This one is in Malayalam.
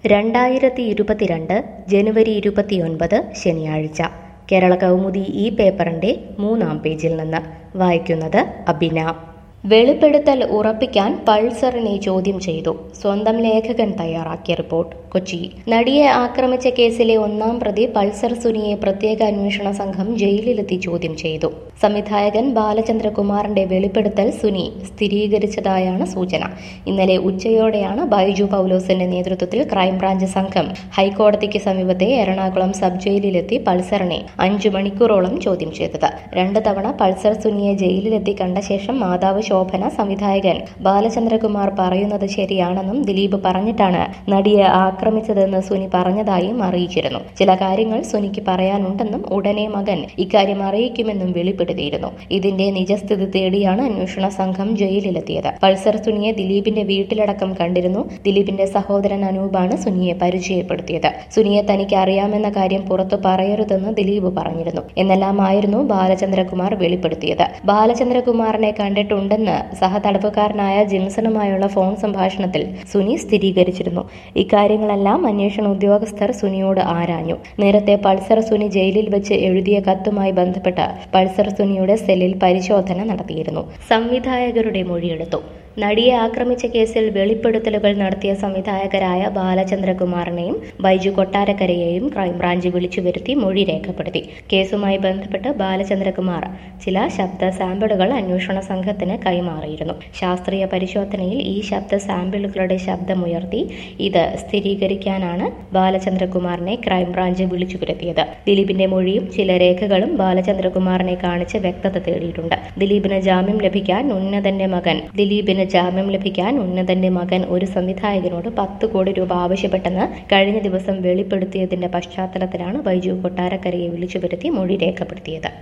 രണ്ടായിരത്തി ഇരുപത്തിരണ്ട് ജനുവരി ഇരുപത്തിയൊൻപത് ശനിയാഴ്ച കേരള കൗമുദി ഈ പേപ്പറിന്റെ മൂന്നാം പേജിൽ നിന്ന് വായിക്കുന്നത് അബിന വെളിപ്പെടുത്തൽ ഉറപ്പിക്കാൻ പൾസറിനെ ചോദ്യം ചെയ്തു സ്വന്തം ലേഖകൻ തയ്യാറാക്കിയ റിപ്പോർട്ട് കൊച്ചി നടിയെ ആക്രമിച്ച കേസിലെ ഒന്നാം പ്രതി പൾസർ സുനിയെ പ്രത്യേക അന്വേഷണ സംഘം ജയിലിലെത്തി ചോദ്യം ചെയ്തു സംവിധായകൻ ബാലചന്ദ്രകുമാറിന്റെ വെളിപ്പെടുത്തൽ സുനി സ്ഥിരീകരിച്ചതായാണ് സൂചന ഇന്നലെ ഉച്ചയോടെയാണ് ബൈജു പൗലോസിന്റെ നേതൃത്വത്തിൽ ക്രൈംബ്രാഞ്ച് സംഘം ഹൈക്കോടതിക്ക് സമീപത്തെ എറണാകുളം സബ് ജയിലിലെത്തി പൾസറിനെ അഞ്ചു മണിക്കൂറോളം ചോദ്യം ചെയ്തത് രണ്ട് തവണ പൾസർ സുനിയെ ജയിലിലെത്തി കണ്ട ശേഷം മാതാവ് ശോഭന സംവിധായകൻ ബാലചന്ദ്രകുമാർ പറയുന്നത് ശരിയാണെന്നും ദിലീപ് പറഞ്ഞിട്ടാണ് നടിയെ ആക്രമിച്ചതെന്ന് സുനി പറഞ്ഞതായും അറിയിച്ചിരുന്നു ചില കാര്യങ്ങൾ സുനിക്ക് പറയാനുണ്ടെന്നും ഉടനെ മകൻ ഇക്കാര്യം അറിയിക്കുമെന്നും വെളിപ്പെടുത്തിയിരുന്നു ഇതിന്റെ നിജസ്ഥിതി തേടിയാണ് അന്വേഷണ സംഘം ജയിലിലെത്തിയത് പൾസർ സുനിയെ ദിലീപിന്റെ വീട്ടിലടക്കം കണ്ടിരുന്നു ദിലീപിന്റെ സഹോദരൻ അനൂപാണ് സുനിയെ പരിചയപ്പെടുത്തിയത് സുനിയെ തനിക്ക് അറിയാമെന്ന കാര്യം പുറത്തു പറയരുതെന്ന് ദിലീപ് പറഞ്ഞിരുന്നു എന്നെല്ലാമായിരുന്നു ബാലചന്ദ്രകുമാർ വെളിപ്പെടുത്തിയത് ബാലചന്ദ്രകുമാറിനെ കണ്ടിട്ടുണ്ടെന്ന് സഹതടവുകാരനായ ജിൻസണുമായുള്ള ഫോൺ സംഭാഷണത്തിൽ സുനി സ്ഥിരീകരിച്ചിരുന്നു ഇക്കാര്യങ്ങളെല്ലാം അന്വേഷണ ഉദ്യോഗസ്ഥർ സുനിയോട് ആരാഞ്ഞു നേരത്തെ പൾസർ സുനി ജയിലിൽ വെച്ച് എഴുതിയ കത്തുമായി ബന്ധപ്പെട്ട് പൾസർ സുനിയുടെ സെല്ലിൽ പരിശോധന നടത്തിയിരുന്നു സംവിധായകരുടെ മൊഴിയെടുത്തു നടിയെ ആക്രമിച്ച കേസിൽ വെളിപ്പെടുത്തലുകൾ നടത്തിയ സംവിധായകരായ ബാലചന്ദ്രകുമാറിനെയും ബൈജു കൊട്ടാരക്കരയെയും ക്രൈംബ്രാഞ്ച് വിളിച്ചു വരുത്തി മൊഴി രേഖപ്പെടുത്തി കേസുമായി ബന്ധപ്പെട്ട് ബാലചന്ദ്രകുമാർ ചില ശബ്ദ സാമ്പിളുകൾ അന്വേഷണ സംഘത്തിന് കൈമാറിയിരുന്നു ശാസ്ത്രീയ പരിശോധനയിൽ ഈ ശബ്ദ സാമ്പിളുകളുടെ ശബ്ദമുയർത്തി ഇത് സ്ഥിരീകരിക്കാനാണ് ബാലചന്ദ്രകുമാറിനെ ക്രൈംബ്രാഞ്ച് വിളിച്ചു വരുത്തിയത് ദിലീപിന്റെ മൊഴിയും ചില രേഖകളും ബാലചന്ദ്രകുമാറിനെ കാണിച്ച് വ്യക്തത തേടിയിട്ടുണ്ട് ദിലീപിന് ജാമ്യം ലഭിക്കാൻ ഉന്നതന്റെ മകൻ ദിലീപിന് ജാമ്യം ലഭിക്കാൻ ഉന്നതന്റെ മകൻ ഒരു സംവിധായകനോട് പത്ത് കോടി രൂപ ആവശ്യപ്പെട്ടെന്ന് കഴിഞ്ഞ ദിവസം വെളിപ്പെടുത്തിയതിന്റെ പശ്ചാത്തലത്തിലാണ് ബൈജു കൊട്ടാരക്കരയെ വിളിച്ചു വരുത്തി മൊഴി രേഖപ്പെടുത്തിയത്